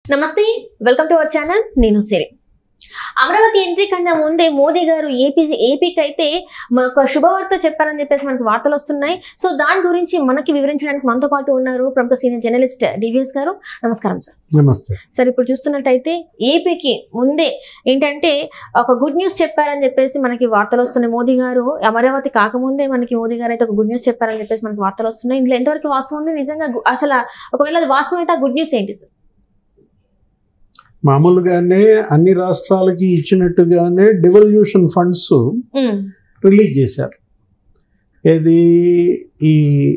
నమస్తే welcome to our channel నేను సిరి Amaravati entry కన్నా ముందే మోదీ గారు ఏపీ ఏపీకి అయితే ఒక శుభవార్త చెప్పారని చెప్పేసి మనకి వార్తలు వస్తున్నాయి సో దాని గురించి మనకి వివరించడానికి మనతో పాటు ఉన్నారు ప్రముఖ సీనియర్ జర్నలిస్ట్ డివిఎస్ గారు నమస్కారం సార్ నమస్తే సార్ ఇప్పుడు చూస్తున్నట్టయితే ఏపీకి ముందే ఏంటంటే ఒక గుడ్ న్యూస్ చెప్పారని చెప్పేసి మనకి వార్తలు వస్తున్నాయి మోదీ గారు అమరావతి కాకముందే మనకి మోదీ గారు అయితే ఒక గుడ్ న్యూస్ చెప్పారని చెప్పేసి మనకి వార్తలు వస్తున్నాయి ఇందులో ఎంతవరకు వాస్తవం ఉంది నిజంగా గు- అసలు ఒకవేళ అది వాస్తవం అయితే ఆ గుడ్ న్యూస్ ఏంటి సార్ మామూలుగానే అన్ని రాష్ట్రాలకి ఇచ్చినట్టుగానే డివల్యూషన్ ఫండ్స్ రిలీజ్ చేశారు ఏది ఈ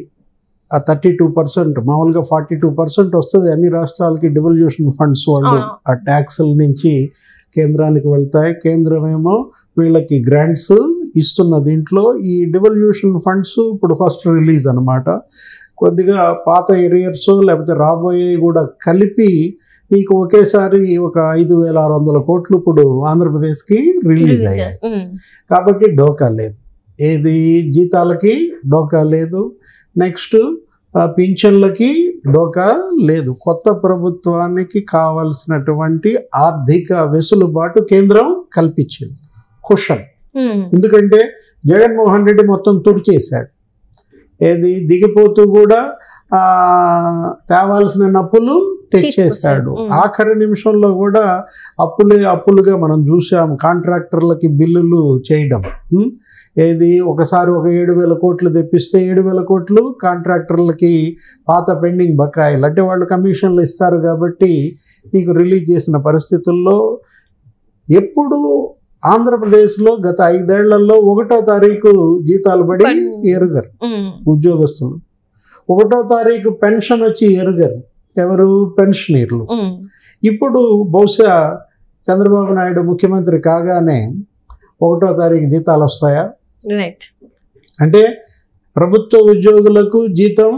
ఆ థర్టీ టూ పర్సెంట్ మామూలుగా ఫార్టీ టూ పర్సెంట్ వస్తుంది అన్ని రాష్ట్రాలకి డివల్యూషన్ ఫండ్స్ వాళ్ళు అవును. ఆ ట్యాక్స్ల నుంచి కేంద్రానికి వెళ్తాయి కేంద్రం ఏమో వీళ్ళకి గ్రాంట్స్ ఇస్తున్న దీంట్లో ఈ డివల్యూషన్ ఫండ్స్ ఇప్పుడు ఫస్ట్ రిలీజ్ అన్నమాట కొద్దిగా పాత ఎరియర్స్ లేకపోతే రాబోయేవి కూడా కలిపి మీకు ఒకేసారి ఒక ఐదు వేల ఆరు వందల కోట్లు ఇప్పుడు ఆంధ్రప్రదేశ్కి రిలీజ్ అయ్యాయి ఉమ్. కాబట్టి డోకా లేదు ఏది జీతాలకి డోకా లేదు నెక్స్ట్ ఆ, పింఛన్లకి డోకా లేదు కొత్త ప్రభుత్వానికి కావలసినటువంటి ఆర్థిక వెసులుబాటు కేంద్రం కల్పించింది కుషన్ ఉమ్. ఎందుకంటే జగన్మోహన్ రెడ్డి మొత్తం తుడిచేశాడు ఏది దిగిపోతూ కూడా ఆ, తేవాల్సిన నప్పులు తెచ్చేశాడు తీసుకొచ్చాడు. ఉమ్. ఆఖరి నిమిషంలో కూడా అప్పులే అప్పులుగా మనం చూసాం కాంట్రాక్టర్లకి బిల్లులు చేయడం ఉమ్, ఏది ఒకసారి ఒక ఏడు వేల కోట్లు తెప్పిస్తే ఏడు వేల కోట్లు కాంట్రాక్టర్లకి పాత పెండింగ్ బకాయిలు అంటే వాళ్ళు కమిషన్లు ఇస్తారు కాబట్టి నీకు రిలీజ్ చేసిన పరిస్థితుల్లో ఎప్పుడు ఆంధ్రప్రదేశ్లో గత ఐదేళ్లలో ఒకటో తారీఖు జీతాలు పడి పన్- ఎరుగరు ఉమ్. ఉద్యోగస్తులు ఒకటో తారీఖు పెన్షన్ వచ్చి ఎరుగరు ఎవరు పెన్షనీర్లు ఉమ్. ఇప్పుడు బహుశా చంద్రబాబు నాయుడు ముఖ్యమంత్రి కాగానే ఒకటో తారీఖు జీతాలు వస్తాయా రైట్ అంటే ప్రభుత్వ ఉద్యోగులకు జీతం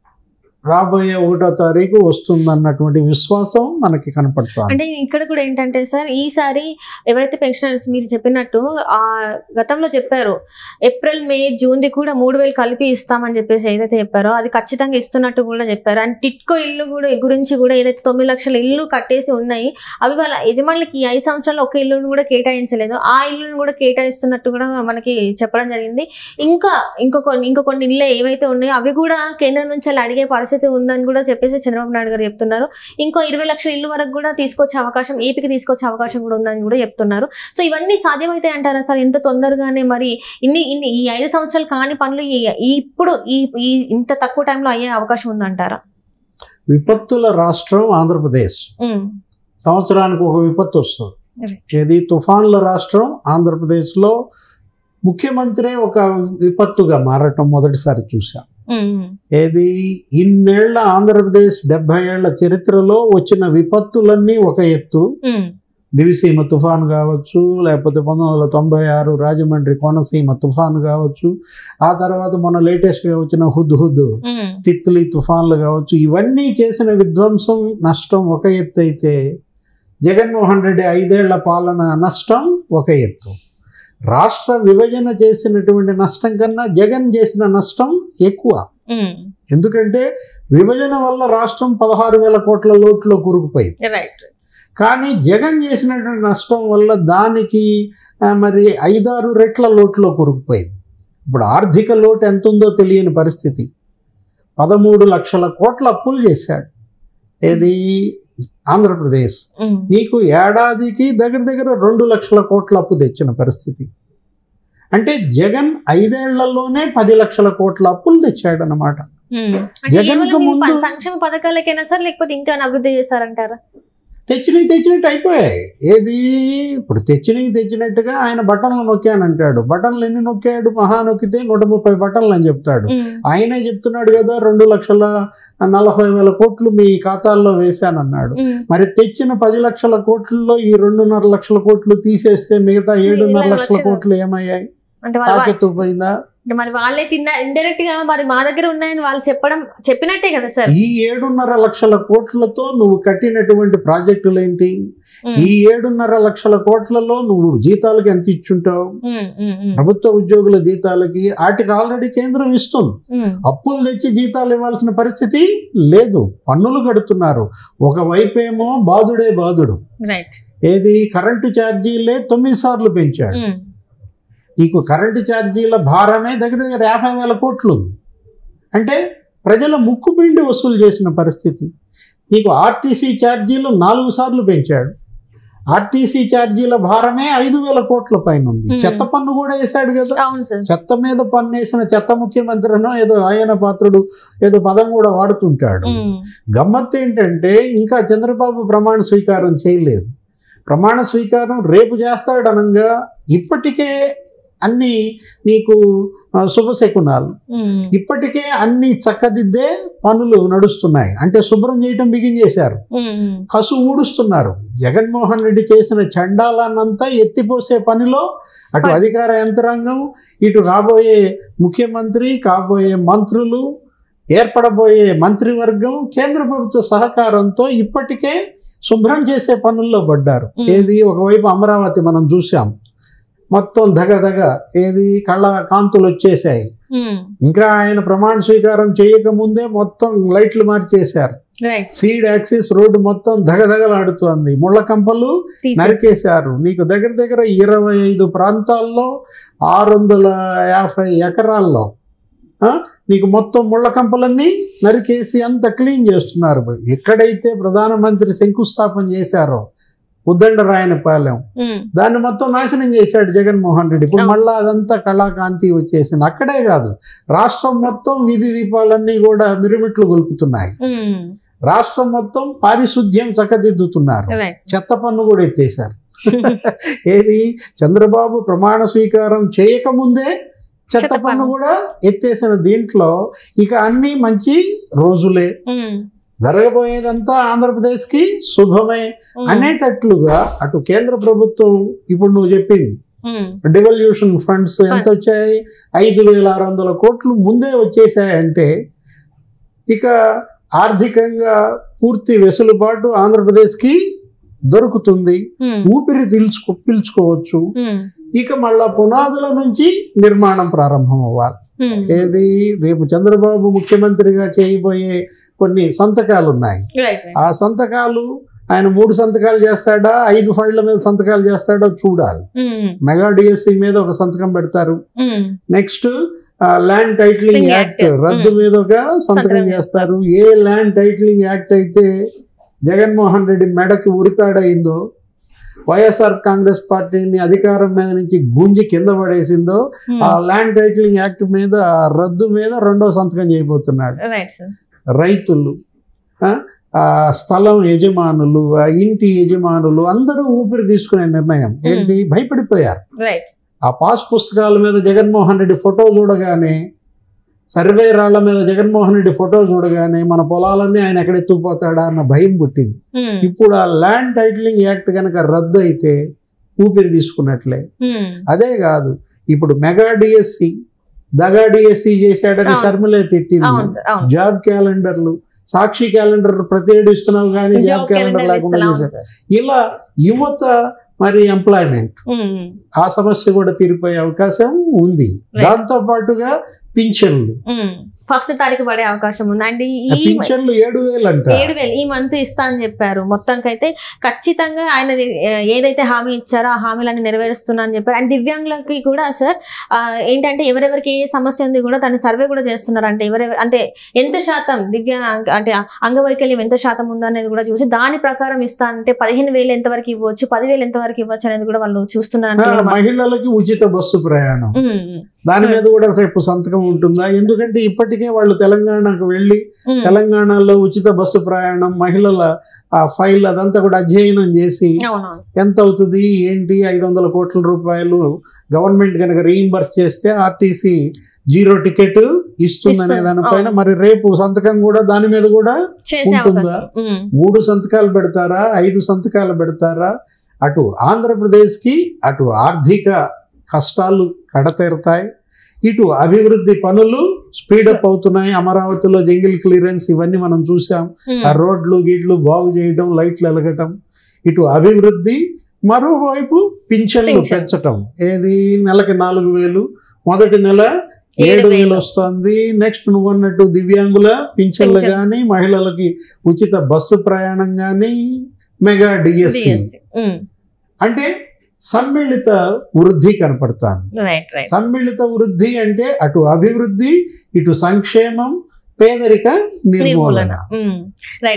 రాబోయే ఒకటో తారీఖు వస్తుందన్నటువంటి విశ్వాసం మనకి కనపడుతోంది అంటే ఇక్కడ కూడా ఏంటంటే సార్ ఈసారి ఎవరైతే పెన్షనర్స్ మీరు చెప్పినట్టు ఆ గతంలో చెప్పారు ఏప్రిల్ మే జూన్ది కూడా మూడు వేలు కలిపి ఇస్తామని చెప్పేసి ఏదైతే చెప్పారో అది ఖచ్చితంగా ఇస్తున్నట్టు కూడా చెప్పారు అండ్ టిట్కో ఇల్లు కూడా గురించి కూడా ఏదైతే తొమ్మిది లక్షల ఇల్లు కట్టేసి ఉన్నాయి అవి వాళ్ళ యజమానులకి ఈ ఐదు సంవత్సరాలు ఒక ఇల్లును కూడా కేటాయించలేదు ఆ ఇల్లును కూడా కేటాయిస్తున్నట్టు కూడా మనకి చెప్పడం జరిగింది ఇంకా ఇంకో కొన్ని ఇంకో కొన్ని ఇళ్ళు ఏవైతే ఉన్నాయో అవి కూడా కేంద్రం నుంచి అలా అడిగే పరిస్థితి ఉందని కూడా చెప్పేసి చంద్రబాబు నాయుడు గారు చెప్తున్నారు ఇంకో ఇరవై లక్షల ఇల్లు వరకు కూడా తీసుకొచ్చే అవకాశం ఏపీకి తీసుకొచ్చే అవకాశం కూడా ఉందని కూడా చెప్తున్నారు సో ఇవన్నీ సాధ్యమైతే అంటారా సార్ ఇంత తొందరగానే మరి ఇన్ని ఇన్ని ఈ ఐదు సంవత్సరాలు కాని పనులు ఈ ఈ- ఇప్పుడు ఈ ఈ ఇంత తక్కువ టైంలో అయ్యే అవకాశం ఉందంటారా విపత్తుల రాష్ట్రం ఆంధ్రప్రదేశ్ ఉమ్, సంవత్సరానికి ఒక విపత్తు వస్తుంది Right. ఏది తుఫాన్ల రాష్ట్రం ఆంధ్రప్రదేశ్లో ముఖ్యమంత్రి ఒక విపత్తుగా మారటం మొదటిసారి చూశాం ఉమ్, ఏది ఇన్నేళ్ల ఆంధ్రప్రదేశ్ డెబ్బై ఏళ్ల చరిత్రలో వచ్చిన విపత్తులన్నీ ఒక ఎత్తు ఉమ్, దివిసీమ తుఫాను కావచ్చు లేకపోతే పంతొమ్మిది వందల తొంభై ఆరు రాజమండ్రి కోనసీమ తుఫాను కావచ్చు ఆ తర్వాత మన లేటెస్ట్గా వచ్చిన హుద్ హుద్ ఉమ్, తిత్లీ తుఫాన్లు కావచ్చు ఇవన్నీ చేసిన విధ్వంసం నష్టం ఒక ఎత్తు అయితే జగన్మోహన్ రెడ్డి ఐదేళ్ల పాలన నష్టం ఒక ఎత్తు రాష్ట్ర విభజన చేసినటువంటి నష్టం కన్నా జగన్ చేసిన నష్టం ఎక్కువ ఉమ్, ఎందుకంటే విభజన వల్ల రాష్ట్రం పదహారు వేల కోట్ల లోట్లో కూరుకుపోయింది రైట్ కానీ జగన్ చేసినటువంటి నష్టం వల్ల దానికి ఆ, మరి ఐదారు రెట్ల లోట్లో కూరుకుపోయింది ఇప్పుడు ఆర్థిక లోటు ఎంత ఉందో తెలియని పరిస్థితి పదమూడు లక్షల కోట్ల అప్పులు చేశాడు ఏది ఆంధ్రప్రదేశ్ ఉమ్, నీకు ఏడాదికి దగ్గర దగ్గర రెండు లక్షల కోట్ల అప్పు తెచ్చిన పరిస్థితి అంటే జగన్ ఐదేళ్లలోనే పది లక్షల కోట్ల అప్పులు తెచ్చాడనమాట ఉమ్. అంటే జగన్కు కేవలం ఈ ప- ముందు- సంక్షేమ పథకాలకైనా సార్ లేకపోతే ఇంకా ఏమైనా అభివృద్ధి చేశారంటారా తెచ్చినవి తెచ్చినట్టు అయిపోయాయి ఏది ఇప్పుడు తెచ్చినవి తెచ్చినట్టుగా ఆయన బటన్లు నొక్కానంటాడు బటన్లు ఎన్ని నొక్కాడు మహా నొక్కితే నూట ముప్పై బటన్లు అని చెప్తాడు ఉమ్, ఆయనే చెప్తున్నాడు కదా రెండు లక్షల నలభై వేల కోట్లు మీ ఖాతాల్లో వేశానన్నాడు ఉమ్, మరి తెచ్చిన పది లక్షల కోట్లలో ఈ రెండున్నర లక్షల కోట్లు తీసేస్తే మిగతా ఏడున్నర మిగిలిన లక్షల లక్షలు. కోట్లు ఏమయ్యాయి అంటే వాళ్ళ తాకెత్తు పోయిందా అంటే మరి వాళ్ళే తిన్న ఇండైరెక్ట్ గా మరి మా దగ్గర ఉన్నాయని వాళ్ళు చెప్పడం చెప్పినట్టే కదా సార్ ఈ ఏడున్నర లక్షల కోట్లతో నువ్వు కట్టినటువంటి ప్రాజెక్టులు ఏంటి ఉమ్, ఈ ఏడున్నర లక్షల కోట్లలో నువ్వు జీతాలకు ఎంత ఇచ్చుంటావు ఉమ్, ఉమ్, ఉమ్, ప్రభుత్వ ఉద్యోగుల జీతాలకి వాటికి ఆల్రెడీ కేంద్రం ఇస్తుంది ఉమ్, అప్పులు తెచ్చి జీతాలు ఇవ్వాల్సిన పరిస్థితి లేదు పన్నులు కడుతున్నారు ఒకవైపు ఏమో బాధుడే బాధుడు రైట్ ఏది కరెంటు ఛార్జీలే తొమ్మిది సార్లు పెంచాడు ఉమ్, నీకు కరెంటు ఛార్జీల భారమే దగ్గర దగ్గర యాభై వేల కోట్లు ఉంది. అంటే ప్రజల ముక్కు పిండి వసూలు చేసిన పరిస్థితి నీకు ఆర్టీసీ ఛార్జీలు నాలుగు సార్లు పెంచాడు ఆర్టీసీ ఛార్జీల భారమే ఐదు వేల కోట్ల పైన ఉంది Hmm. చెత్త పన్ను కూడా వేశాడు కదా అవును సార్ చెత్త మీద పన్ను వేసిన చెత్త ముఖ్యమంత్రినో ఏదో ఆయన పాత్రుడు ఏదో పదం కూడా వాడుతుంటాడు ఉమ్, గమ్మత్తు ఏంటంటే ఇంకా చంద్రబాబు ప్రమాణ స్వీకారం చేయలేదు ప్రమాణ స్వీకారం రేపు చేస్తాడనంగా ఇప్పటికే అన్ని నీకు ఆ, శుభశకునాలు ఉమ్, ఇప్పటికే అన్ని చక్కదిద్దే పనులు నడుస్తున్నాయి అంటే శుభ్రం చేయటం బిగించేశారు ఉమ్, ఉమ్, కసు ఊడుస్తున్నారు జగన్మోహన్ రెడ్డి చేసిన చండాలన్నంతా ఎత్తిపోసే పనిలో అటు ప- అధికార యంత్రాంగం ఇటు రాబోయే ముఖ్యమంత్రి కాబోయే మంత్రులు ఏర్పడబోయే మంత్రివర్గం కేంద్ర ప్రభుత్వ సహకారంతో ఇప్పటికే శుభ్రం చేసే పనుల్లో పడ్డారు Mm. ఏది ఒకవైపు అమరావతి మనం చూసాం మొత్తం దగదగ ఏది కళ్ళ కాంతులు వచ్చేసాయి ఉమ్, ఇంకా ఆయన ప్రమాణ స్వీకారం చేయకముందే మొత్తం లైట్లు మార్చేశారు రైట్ సీడ్ యాక్సిస్ రోడ్డు మొత్తం దగదగలాడుతోంది ముళ్ళ కంపలు తీసేసి- నరికేశారు నీకు దగ్గర దగ్గర ఇరవై ఐదు ప్రాంతాల్లో ఆరు వందల యాభై ఎకరాల్లో ఆ, నీకు మొత్తం ముళ్ళ కంపలన్నీ నరికేసి అంత క్లీన్ చేస్తున్నారు ఎక్కడైతే ప్రధానమంత్రి శంకుస్థాపన చేశారో ఉద్దండరాయనపాలెం ఉమ్, దాన్ని మొత్తం నాశనం చేశాడు జగన్మోహన్ రెడ్డి ఇప్పుడు అవును. మళ్ళా అదంతా కళాకాంతి వచ్చేసింది అక్కడే కాదు రాష్ట్రం మొత్తం వీధి దీపాలన్నీ కూడా మిరుమిట్లు గొలుపుతున్నాయి ఉమ్, రాష్ట్రం మొత్తం పారిశుద్ధ్యం చక్కదిద్దుతున్నారు రైట్ చెత్త పన్ను కూడా ఎత్తేశారు ఏది చంద్రబాబు ప్రమాణ స్వీకారం చేయకముందే చెత్త చెత్త పన్ను పన్ను. కూడా ఎత్తేసిన దీంట్లో ఇక అన్ని మంచి రోజులే ఉమ్, జరగబోయేదంతా ఆంధ్రప్రదేశ్కి శుభమే ఉమ్, అనేటట్లుగా అటు కేంద్ర ప్రభుత్వం ఇప్పుడు నువ్వు చెప్పింది ఉమ్, డివల్యూషన్ ఫండ్స్ ఎంత Funds. వచ్చాయి ఐదు వేల ఆరు వందల కోట్లు ముందే వచ్చేసాయంటే ఇక ఆర్థికంగా పూర్తి వెసులుబాటు ఆంధ్రప్రదేశ్కి దొరుకుతుంది ఉమ్, ఊపిరి పీల్చుకో పీల్చుకోవచ్చు ఉమ్, ఇక మళ్ళా పునాదుల నుంచి నిర్మాణం ప్రారంభం అవ్వాలి ఉమ్, ఏది రేపు చంద్రబాబు ముఖ్యమంత్రిగా చేయబోయే కొన్ని సంతకాలు ఉన్నాయి రైట్ రైట్ ఆ సంతకాలు ఆయన మూడు సంతకాలు చేస్తాడా ఐదు ఫైళ్ళ మీద సంతకాలు చేస్తాడో చూడాలి ఉమ్, మెగా డిఎస్సి మీద ఒక సంతకం పెడతారు um, next land titling Ling act Act. రద్దు Hmm. మీద ఒక సంతకం సంతకం చేస్తారు ఏ ల్యాండ్ టైటిలింగ్ యాక్ట్ అయితే జగన్మోహన్ రెడ్డి మెడకి ఉరితాడైందో వైఎస్ఆర్ కాంగ్రెస్ పార్టీని అధికారం మీద నుంచి గుంజి కింద పడేసిందో ఉమ్, ఆ ల్యాండ్ టైటిలింగ్ యాక్ట్ మీద ఆ రద్దు మీద రెండో సంతకం చేయబోతున్నాడు రైట్ సార్ రైతులు ఆ, ఆ స్థలం యజమానులు ఆ ఇంటి యజమానులు అందరూ ఊపిరి తీసుకునే నిర్ణయం ఏంటి భయపడిపోయారు రైట్ ఆ పాస్ పుస్తకాల మీద జగన్మోహన్ రెడ్డి ఫోటో చూడగానే సర్వే రాళ్ల మీద జగన్మోహన్ రెడ్డి ఫోటో చూడగానే మన పొలాలన్నీ ఆయన ఎక్కడ ఎత్తుకుపోతాడా అన్న భయం పుట్టింది ఉమ్, ఇప్పుడు ఆ ల్యాండ్ టైటిలింగ్ యాక్ట్ కనుక రద్దు అయితే ఊపిరి తీసుకున్నట్లే ఉమ్, అదే కాదు ఇప్పుడు మెగా డిఎస్సి దగా డిఎస్సి చేశాడని అవును. షర్మిలే తిట్టింది అవును సార్ అవును జాబ్ క్యాలెండర్లు సాక్షి క్యాలెండర్ ప్రతి ఏడు ఇస్తున్నావు కానీ జాబ్ జాబ్ క్యాలెండర్ క్యాలెండర్ లేకుండా ఇస్తాను అవును చేశారు సార్ ఇలా యువత మరి ఎంప్లాయ్మెంట్ ఉమ్, ఆ సమస్య కూడా తీరిపోయే అవకాశం ఉంది Right. దాంతో పాటుగా పింఛన్లు ఉమ్, ఫస్ట్ తారీఖు పడే అవకాశం ఉంది అండ్ ఆ ఈ పింఛన్లు ఏడు వేలు అంట ఏడు వేలు ఈ మంత్ ఇస్తా అని చెప్పారు మొత్తానికైతే ఖచ్చితంగా ఆయన ఏదైతే హామీ ఇచ్చారో ఆ హామీలన్నీ నెరవేరుస్తున్నా అని చెప్పారు అండ్ దివ్యాంగులకి కూడా సార్ ఆ, ఏంటంటే ఎవరెవరికి ఏ సమస్య ఉంది కూడా దాన్ని సర్వే కూడా చేస్తున్నారు అంటే ఎవరెవరు అంటే ఎంత శాతం దివ్య అంటే అంగవైకల్యం ఎంత శాతం ఉందో అనేది కూడా చూసి దాని ప్రకారం ఇస్తా అంటే పదిహేను వేలు ఎంతవరకు ఇవ్వచ్చు పదివేలు ఎంతవరకు ఇవ్వచ్చు అనేది కూడా వాళ్ళు చూస్తున్నారు ఆ, అంటే కూడా మా- మహిళలకి ఉచిత బస్సు ప్రయాణం ఉమ్, ఉమ్, దాని మీద కూడా రేపు సంతకం ఉంటుందా ఎందుకంటే ఇప్పటికే వాళ్ళు తెలంగాణకు వెళ్ళి ఉమ్, తెలంగాణలో ఉచిత బస్సు ప్రయాణం మహిళల ఆ ఫైల్ అదంతా కూడా అధ్యయనం చేసి అవునవును ఎంత అవుతుంది ఏంటి ఐదు వందల కోట్ల రూపాయలు గవర్నమెంట్ కనుక రీయింబర్స్ చేస్తే ఆర్టీసీ జీరో టికెట్ ఇస్తుందనే ఇస్తుంది. దానిపైన అవును. మరి రేపు సంతకం కూడా దాని మీద కూడా చేసే ఉంటుందా? అవకాశం ఉమ్, మూడు సంతకాలు పెడతారా ఐదు సంతకాలు పెడతారా అటు ఆంధ్రప్రదేశ్కి అటు ఆర్థిక కష్టాలు కడతెరతాయి ఇటు అభివృద్ధి పనులు స్పీడప్ అవుతున్నాయి అమరావతిలో జంగిల్ క్లియరెన్స్ ఇవన్నీ మనం చూసాం ఉమ్. ఆ రోడ్లు గీట్లు బాగు చేయడం లైట్లు వెలగటం ఇటు అభివృద్ధి మరోవైపు పింఛన్లు పింఛన్. పెంచటం ఏది నెలకి నాలుగు వేలు మొదటి నెల ఏడు ఏడు వేలు వేలు. వస్తుంది నెక్స్ట్ నువ్వు అన్నట్టు దివ్యాంగుల పింఛన్లు పింఛన్. కానీ మహిళలకి ఉచిత బస్సు ప్రయాణం కానీ మెగా డిఎస్సి DSC. ఉమ్. అంటే సమ్మిళిత వృద్ధి కనపడుతుంది రైట్ రైట్ సమ్మిళిత వృద్ధి అంటే అటు అభివృద్ధి ఇటు సంక్షేమం పేదరిక నిర్మూలన నిర్మూలన ఉమ్. రైట్